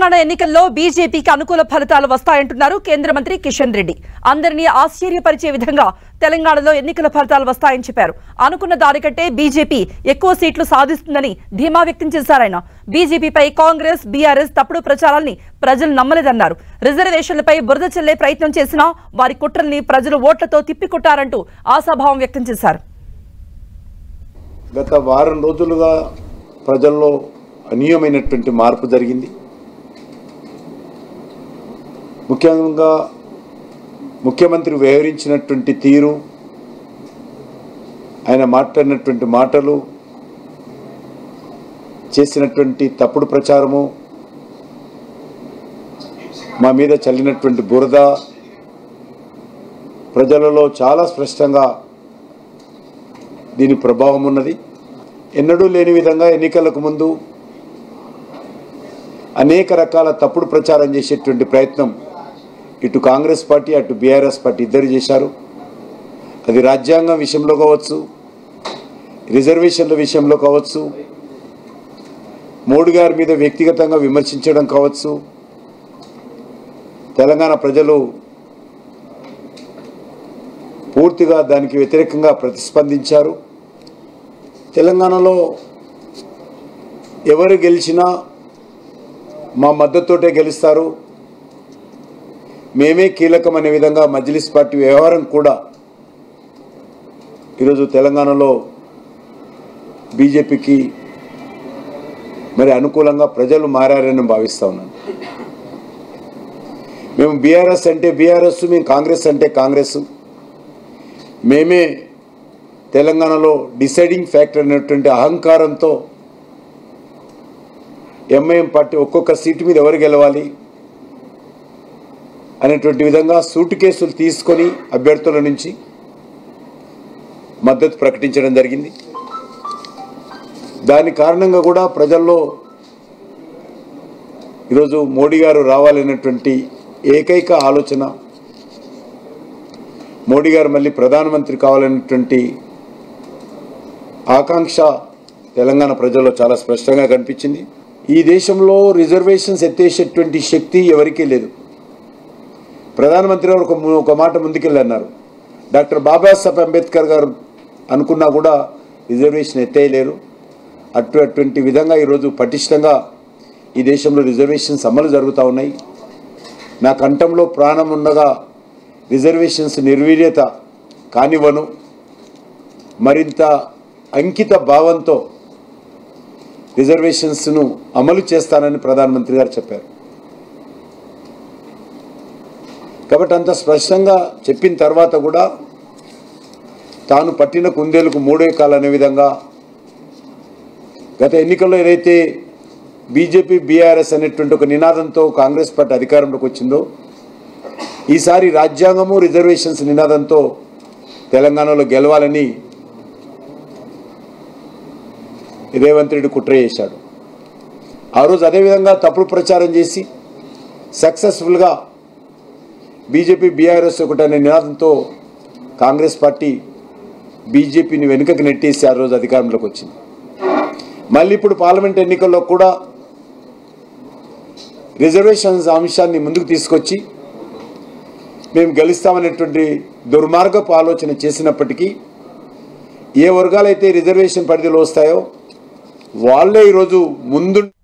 తెలంగాణ ఎన్నికల్లో బీజేపీకి అనుకూల ఫలితాలు వస్తాయంటున్నారు కేంద్ర మంత్రి కిషన్ రెడ్డి అందరినీ ఆశ్చర్యపరిచే విధంగా తెలంగాణలో ఎన్నికల ఫలితాలు వస్తాయని చెప్పారు అనుకున్న దానికంటే బీజేపీ ఎక్కువ సీట్లు సాధిస్తుందని ధీమా వ్యక్తం చేశారు ఆయన బీజేపీపై కాంగ్రెస్ బీఆర్ఎస్ తప్పుడు ప్రచారాల్ని ప్రజలు నమ్మలేదన్నారు రిజర్వేషన్లపై బురద చల్లే ప్రయత్నం చేసినా వారి కుట్రల్ని ప్రజలు ఓట్లతో తిప్పికొట్టారంటూ ఆశాభావం వ్యక్తం చేశారు గత వారం రోజులుగా ప్రజల్లో అనీయమైనటువంటి మార్పు జరిగింది ముఖ్యంగా ముఖ్యమంత్రి వ్యవహరించినటువంటి తీరు ఆయన మాట్లాడినటువంటి మాటలు చేసినటువంటి తప్పుడు ప్రచారము మా మీద చల్లినటువంటి బురద ప్రజలలో చాలా స్పష్టంగా దీని ప్రభావం ఉన్నది ఎన్నడూ లేని విధంగా ఎన్నికలకు ముందు అనేక రకాల తప్పుడు ప్రచారం చేసేటువంటి ప్రయత్నం ఇటు కాంగ్రెస్ పార్టీ అటు బీఆర్ఎస్ పార్టీ ఇద్దరు చేశారు అది రాజ్యాంగం విషయంలో కావచ్చు రిజర్వేషన్ల విషయంలో కావచ్చు మోడీ గారి మీద వ్యక్తిగతంగా విమర్శించడం కావచ్చు తెలంగాణ ప్రజలు పూర్తిగా దానికి వ్యతిరేకంగా ప్రతిస్పందించారు తెలంగాణలో ఎవరు గెలిచినా మా మద్దతుతోటే గెలుస్తారు మేమే కీలకం అనే విధంగా మజ్లిస్ పార్టీ వ్యవహారం కూడా ఈరోజు తెలంగాణలో బీజేపీకి మరి అనుకూలంగా ప్రజలు మారారని భావిస్తా ఉన్నాను మేము బీఆర్ఎస్ అంటే బీఆర్ఎస్ మేము కాంగ్రెస్ అంటే కాంగ్రెస్ మేమే తెలంగాణలో డిసైడింగ్ ఫ్యాక్టర్ అనేటువంటి అహంకారంతో ఎంఐఎం పార్టీ ఒక్కొక్క సీటు మీద ఎవరు గెలవాలి అనేటువంటి విధంగా సూటు కేసులు తీసుకొని అభ్యర్థుల నుంచి మద్దతు ప్రకటించడం జరిగింది దాని కారణంగా కూడా ప్రజల్లో ఈరోజు మోడీ గారు రావాలనేటువంటి ఏకైక ఆలోచన మోడీ గారు మళ్ళీ ప్రధానమంత్రి కావాలనేటువంటి ఆకాంక్ష తెలంగాణ ప్రజల్లో చాలా స్పష్టంగా కనిపించింది ఈ దేశంలో రిజర్వేషన్స్ ఎత్తేసేటువంటి శక్తి ఎవరికీ లేదు ప్రధానమంత్రి గారు ఒక ము- ఒక మాట ముందుకెళ్ళి అన్నారు డాక్టర్ బాబాసాహెబ్ అంబేద్కర్ గారు అనుకున్నా కూడా రిజర్వేషన్ ఎత్తేయలేరు అటు అటువంటి విధంగా ఈరోజు పటిష్టంగా ఈ దేశంలో రిజర్వేషన్స్ అమలు జరుగుతూ ఉన్నాయి నా కంఠంలో ప్రాణం ఉండగా రిజర్వేషన్స్ నిర్వీర్యత కానివ్వను మరింత అంకిత భావంతో రిజర్వేషన్స్ను అమలు చేస్తానని ప్రధానమంత్రి గారు చెప్పారు కాబట్టి అంత స్పష్టంగా చెప్పిన తర్వాత కూడా తాను పట్టిన కుందేలకు మూడే కాలనే విధంగా గత ఎన్నికల్లో ఏదైతే బీజేపీ బీఆర్ఎస్ అనేటువంటి ఒక నినాదంతో కాంగ్రెస్ పార్టీ అధికారంలోకి వచ్చిందో ఈసారి రాజ్యాంగము రిజర్వేషన్స్ నినాదంతో తెలంగాణలో గెలవాలని రేవంత్ రెడ్డి కుట్ర చేశాడు ఆ రోజు అదేవిధంగా తప్పుడు ప్రచారం చేసి సక్సెస్ఫుల్గా బీజేపీ బీఆర్ఎస్ ఒకటనే నినాదంతో కాంగ్రెస్ పార్టీ బీజేపీని వెనుకకి నెట్టేసి ఆ రోజు అధికారంలోకి వచ్చింది మళ్ళీ ఇప్పుడు పార్లమెంట్ ఎన్నికల్లో కూడా రిజర్వేషన్స్ అంశాన్ని ముందుకు తీసుకొచ్చి మేము గెలుస్తామనేటువంటి దుర్మార్గపు ఆలోచన చేసినప్పటికీ ఏ వర్గాలైతే రిజర్వేషన్ పరిధిలో వస్తాయో వాళ్ళే ఈరోజు ముందు